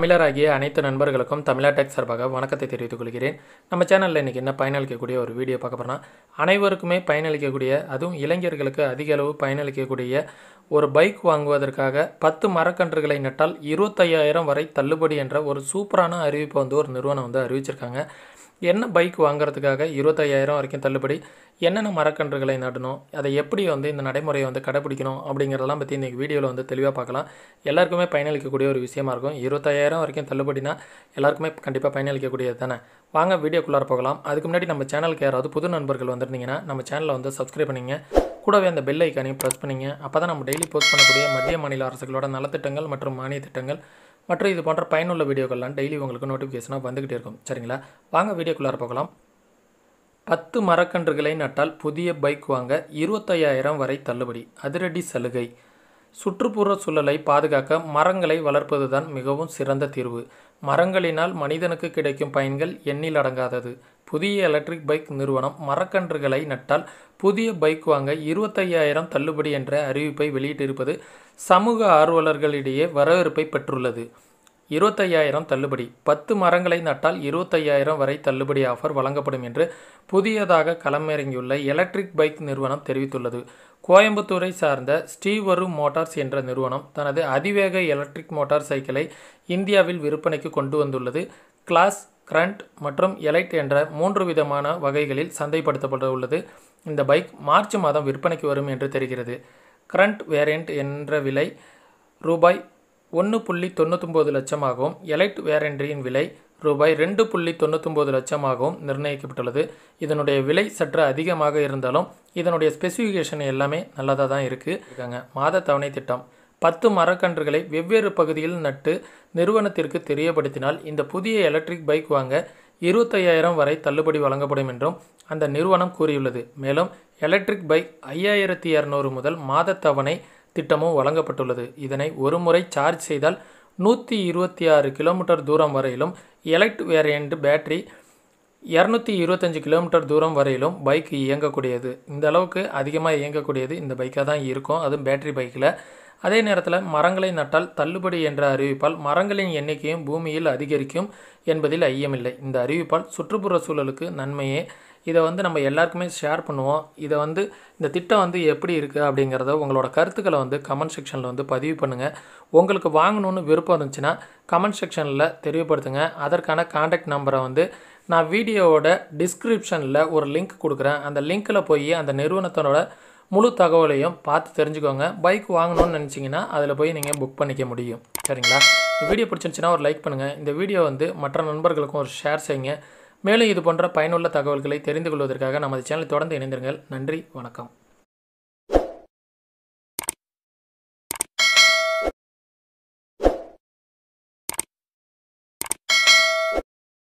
தமிழராகிய அனைத்து நண்பர்களுக்கும் தமிழா டெக் சார்பாக வணக்கத்தை தெரிவித்துக் கொள்கிறேன் நம்ம சேனலில் இன்றைக்கி என்ன பயனளிக்கக்கூடிய ஒரு வீடியோ பார்க்க போகிறோம்னா அனைவருக்குமே பயனளிக்கக்கூடிய அதுவும் இளைஞர்களுக்கு அதிக அளவு பயனளிக்கக்கூடிய ஒரு பைக் வாங்குவதற்காக பத்து மரக்கன்றுகளை நட்டால் இருபத்தையாயிரம் வரை தள்ளுபடி என்ற ஒரு சூப்பரான அறிவிப்பை வந்து ஒரு நிறுவனம் வந்து அறிவிச்சிருக்காங்க என்ன பைக் வாங்குறதுக்காக இருபத்தையாயிரம் வரைக்கும் தள்ளுபடி என்னென்ன மரக்கன்றுகளை நடணும் அதை எப்படி வந்து இந்த நடைமுறையை வந்து கடைப்பிடிக்கணும் அப்படிங்கிறதெல்லாம் பற்றி இன்றைக்கி வீடியோவில் வந்து தெளிவாக பார்க்கலாம் எல்லாருக்குமே பயனளிக்கக்கூடிய ஒரு விஷயமா இருக்கும் இருபத்தாயிரம் வரைக்கும் தள்ளுபடினா எல்லாருக்குமே கண்டிப்பாக பயனளிக்கக்கூடியது தானே வாங்க வீடியோக்குள்ளார போகலாம் அதுக்கு முன்னாடி நம்ம சேனலுக்கு யாராவது புது நண்பர்கள் வந்திருந்தீங்கன்னா நம்ம சேனலை வந்து சப்ஸ்கிரைப் பண்ணிங்க கூடவே அந்த பெல் ஐக்கானையும் ப்ரெஸ் பண்ணிங்க அப்போ தான் நம்ம டெய்லி போஸ்ட் பண்ணக்கூடிய மத்திய மாநில அரசுகளோட நலத்திட்டங்கள் மற்றும் மானிய திட்டங்கள் மற்றும் இது போன்ற பயனுள்ள வீடியோக்கள்லாம் டெய்லி உங்களுக்கு நோட்டிஃபிகேஷனாக வந்துக்கிட்டே இருக்கும் சரிங்களா வாங்க வீடியோக்குள்ளார போகலாம் பத்து மரக்கன்றுகளை நட்டால் புதிய பைக் வாங்க இருபத்தையாயிரம் வரை தள்ளுபடி அதிரடி சலுகை சுற்றுப்புற சூழலை பாதுகாக்க மரங்களை வளர்ப்பதுதான் மிகவும் சிறந்த தீர்வு மரங்களினால் மனிதனுக்கு கிடைக்கும் பயன்கள் எண்ணில் அடங்காதது புதிய எலக்ட்ரிக் பைக் நிறுவனம் மரக்கன்றுகளை நட்டால் புதிய பைக் வாங்க இருபத்தையாயிரம் தள்ளுபடி என்ற அறிவிப்பை வெளியிட்டிருப்பது சமூக ஆர்வலர்களிடையே வரவேற்பை பெற்றுள்ளது இருபத்தையாயிரம் தள்ளுபடி பத்து மரங்களை நட்டால் இருபத்தையாயிரம் வரை தள்ளுபடி ஆஃபர் வழங்கப்படும் என்று புதியதாக களமிறங்கியுள்ள எலக்ட்ரிக் பைக் நிறுவனம் தெரிவித்துள்ளது கோயம்புத்தூரை சார்ந்த ஸ்ரீவரு மோட்டார்ஸ் என்ற நிறுவனம் தனது அதிவேக எலக்ட்ரிக் மோட்டார் சைக்கிளை இந்தியாவில் விற்பனைக்கு கொண்டு வந்துள்ளது கிளாஸ் கிரண்ட் மற்றும் எலைட் என்ற மூன்று விதமான வகைகளில் சந்தைப்படுத்தப்பட உள்ளது இந்த பைக் மார்ச் மாதம் விற்பனைக்கு வரும் என்று தெரிகிறது கிரண்ட் வேரியண்ட் என்ற விலை ரூபாய் ஒன்று புள்ளி தொண்ணூத்தொம்பது லட்சமாகவும் எலைட் வேரியண்டின் விலை ரூபாய் ரெண்டு புள்ளி தொண்ணூத்தொம்பது லட்சமாகவும் நிர்ணயிக்கப்பட்டுள்ளது இதனுடைய விலை சற்று அதிகமாக இருந்தாலும் இதனுடைய ஸ்பெசிஃபிகேஷன் எல்லாமே நல்லதாக தான் இருக்குது இருக்காங்க மாத தவணை திட்டம் பத்து மரக்கன்றுகளை வெவ்வேறு பகுதியில் நட்டு நிறுவனத்திற்கு தெரியப்படுத்தினால் இந்த புதிய எலக்ட்ரிக் பைக் வாங்க இருபத்தையாயிரம் வரை தள்ளுபடி வழங்கப்படும் என்றும் அந்த நிறுவனம் கூறியுள்ளது மேலும் எலக்ட்ரிக் பைக் ஐயாயிரத்தி இரநூறு முதல் மாத தவணை திட்டமும் வழங்கப்பட்டுள்ளது இதனை ஒரு முறை சார்ஜ் செய்தால் நூற்றி இருபத்தி ஆறு கிலோமீட்டர் தூரம் வரையிலும் எலக்ட் வேரியண்ட் பேட்டரி இரநூத்தி இருபத்தஞ்சி கிலோமீட்டர் தூரம் வரையிலும் பைக் இயங்கக்கூடியது இந்த அளவுக்கு அதிகமாக இயங்கக்கூடியது இந்த பைக்காக தான் இருக்கும் அதுவும் பேட்டரி பைக்கில் அதே நேரத்தில் மரங்களை நட்டால் தள்ளுபடி என்ற அறிவிப்பால் மரங்களின் எண்ணிக்கையும் பூமியில் அதிகரிக்கும் என்பதில் ஐயமில்லை இந்த அறிவிப்பால் சுற்றுப்புற சூழலுக்கு நன்மையே இதை வந்து நம்ம எல்லாருக்குமே ஷேர் பண்ணுவோம் இதை வந்து இந்த திட்டம் வந்து எப்படி இருக்குது அப்படிங்கிறத உங்களோட கருத்துக்களை வந்து கமெண்ட் செக்ஷனில் வந்து பதிவு பண்ணுங்கள் உங்களுக்கு வாங்கணுன்னு விருப்பம் இருந்துச்சுன்னா கமெண்ட் செக்ஷனில் தெரியப்படுத்துங்க அதற்கான காண்டாக்ட் நம்பரை வந்து நான் வீடியோவோட டிஸ்கிரிப்ஷனில் ஒரு லிங்க் கொடுக்குறேன் அந்த லிங்க்கில் போய் அந்த நிறுவனத்தோட முழு தகவலையும் பார்த்து தெரிஞ்சுக்கோங்க பைக் வாங்கணும்னு நினச்சிங்கன்னா அதில் போய் நீங்கள் புக் பண்ணிக்க முடியும் சரிங்களா இந்த வீடியோ பிடிச்சிருந்துச்சின்னா ஒரு லைக் பண்ணுங்கள் இந்த வீடியோ வந்து மற்ற நண்பர்களுக்கும் ஒரு ஷேர் செய்யுங்க மேலும் இது போன்ற பயனுள்ள தகவல்களை தெரிந்து கொள்வதற்காக நமது சேனலை தொடர்ந்து இணைந்திருங்கள் நன்றி வணக்கம்